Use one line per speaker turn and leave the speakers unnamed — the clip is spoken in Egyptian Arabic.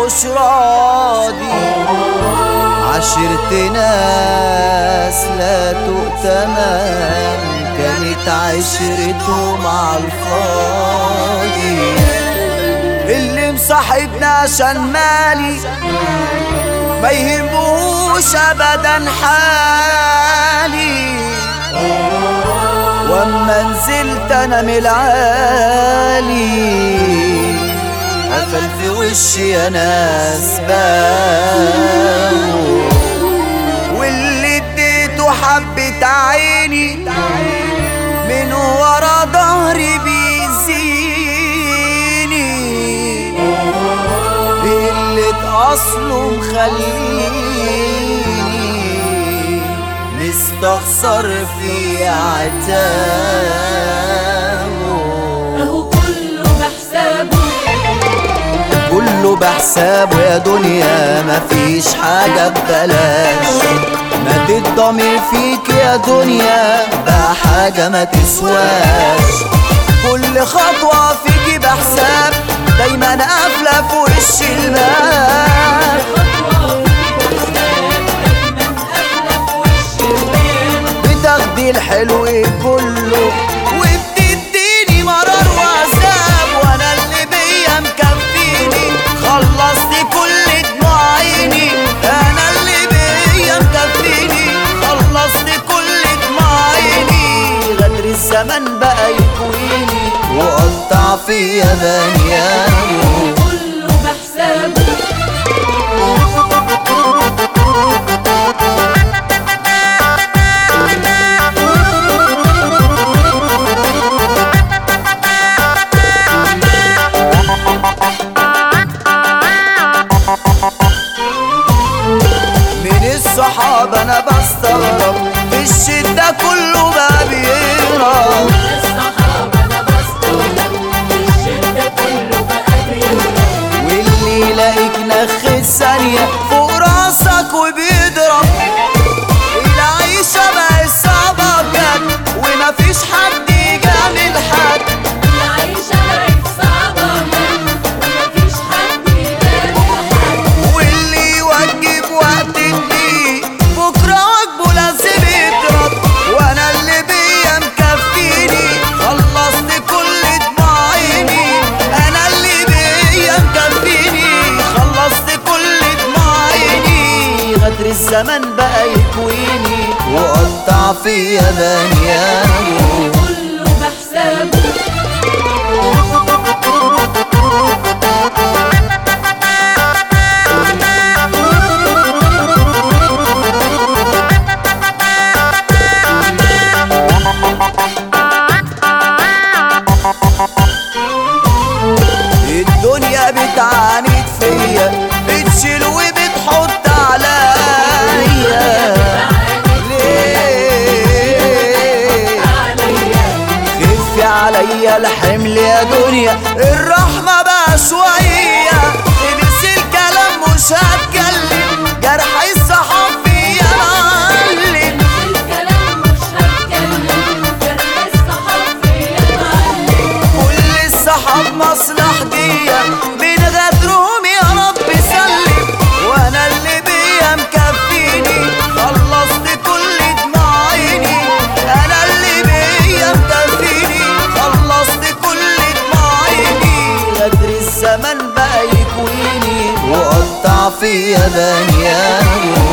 مش راضي عشرت ناس لا تؤتمن كانت عشرتهم على الفاضي اللي مصاحبنا عشان مالي ما يهموش ابدا حالي واما نزلت انا من العالي قفل في وشي يا ناس باو واللي اديته حبة عيني من ورا ظهري بيزيني قلة أصله مخليني مستخسر في عتابه
اهو كله بحسابه
كله بحسابه يا دنيا مفيش حاجة ببلاش ما تضمير فيك يا دنيا بقى حاجة ما تسواش كل خطوة فيكي بحساب دايما قافلة في وش الباب
خطوة فيك بحساب دايما قافلة في وش الباب
بتاخدي الحلو كله وبتديني مرار وعذاب وانا اللي بيا مكفيني خلصت كل دموع عيني انا اللي بيا مكفيني خلصت كل دموع عيني غدر الزمن بقى يكويني وقطع فيا بنيانه
كله بحسابه
من الصحاب انا بستغرب في الشدة كله بقى بيهرب
الصحابة انا بستغرب الشدة كله بقى بيهرب
واللي يلاقيك نخ ثانية فوق راسك وبيضرب العيشة بقت صعبة بجد ومفيش حد يجامل حد
العيشة بقت صعبة ومفيش حد يلاقي حد
واللي يوجب وقت الضيق بكرة واجبه لازم يضرب وانا اللي بيا مكفيني خلصت كل دموع عيني انا اللي بيا مكفيني خلصت كل دموع عيني غدر الزمن بقى يكويني وقطع فيا بنيانه
كله بحسابه
الدنيا بتعاند فيا بتشيل وبتحط عليا ليه خفي عليا الحمل يا دنيا الرحمة بقى شوية لبس الكلام مش هتكلم جرح الصحاب فيا معلم
الكلام مش هتكلم جرح الصحاب فيا معلم
كل الصحاب مصلحتية من غدرهم يا رب سلم وانا اللي بيا مكفيني خلصت كل دموع عيني انا اللي بيا مكفيني خلصت كل دموع عيني غدر الزمن بقى يكويني وقطع فيا بنيانه